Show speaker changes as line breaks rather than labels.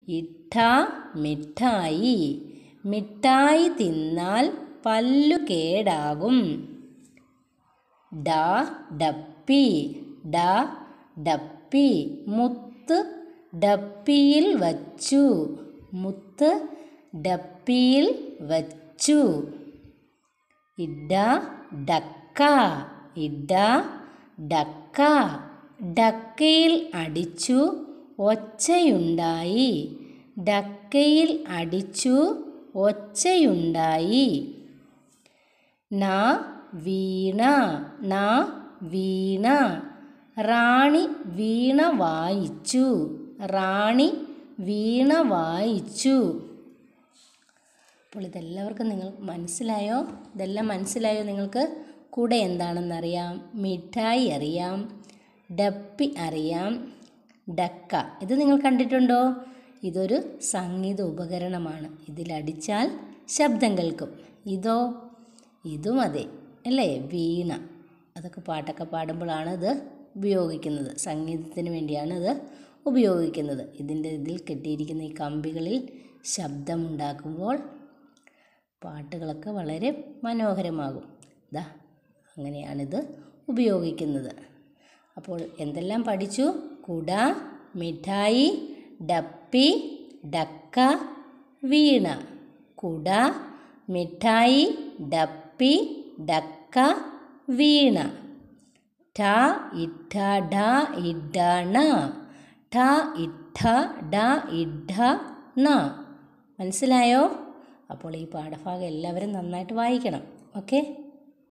ഇട്ട മിഠായി മിഠായി തിന്നാൽ പല്ലു കേടാകും ഡ ഡപ്പി ഡ ഡപ്പി മുത്ത് ഡപ്പിയിൽ വച്ചു മുത്ത് ഡപ്പിയിൽ വച്ചു ഇഡ ഡക്ക ഇഡ ഡക്ക ഡക്കയിൽ അടിച്ചു ഒച്ചയുണ്ടായി ഡക്കയിൽ അടിച്ചു ഒച്ചയുണ്ടായി ന വീണ ന വീണ റാണി വീണ വായിച്ചു റാണി വീണ വായിച്ചു അപ്പോൾ ഇതെല്ലാവർക്കും നിങ്ങൾ മനസ്സിലായോ ഇതെല്ലാം മനസ്സിലായോ നിങ്ങൾക്ക് കൂടെ എന്താണെന്നറിയാം മിഠായി അറിയാം ഡപ്പി അറിയാം ഡക്ക ഇത് നിങ്ങൾ കണ്ടിട്ടുണ്ടോ ഇതൊരു സംഗീത ഉപകരണമാണ് ഇതിലടിച്ചാൽ ശബ്ദം കേൾക്കും ഇതോ ഇതും അതെ അല്ലേ വീണ അതൊക്കെ പാട്ടൊക്കെ പാടുമ്പോഴാണ് ഇത് ഉപയോഗിക്കുന്നത് സംഗീതത്തിന് വേണ്ടിയാണ് ഇത് ഉപയോഗിക്കുന്നത് ഇതിൻ്റെ ഇതിൽ കെട്ടിയിരിക്കുന്ന ഈ കമ്പികളിൽ ശബ്ദമുണ്ടാക്കുമ്പോൾ പാട്ടുകളൊക്കെ വളരെ മനോഹരമാകും ദാ അങ്ങനെയാണിത് ഉപയോഗിക്കുന്നത് അപ്പോൾ എന്തെല്ലാം പഠിച്ചു കുട മിഠായി ഡപ്പി ഡക്ക വീണ കുട മിഠായി ഡപ്പി ഡക്ക വീണ ഠ ഇട്ട ഡ ഇഡണ ഠ ഇട്ട ഡ ഇഡ ണ മനസ്സിലായോ അപ്പോൾ ഈ പാഠഭാഗം എല്ലാവരും നന്നായിട്ട് വായിക്കണം ഓക്കെ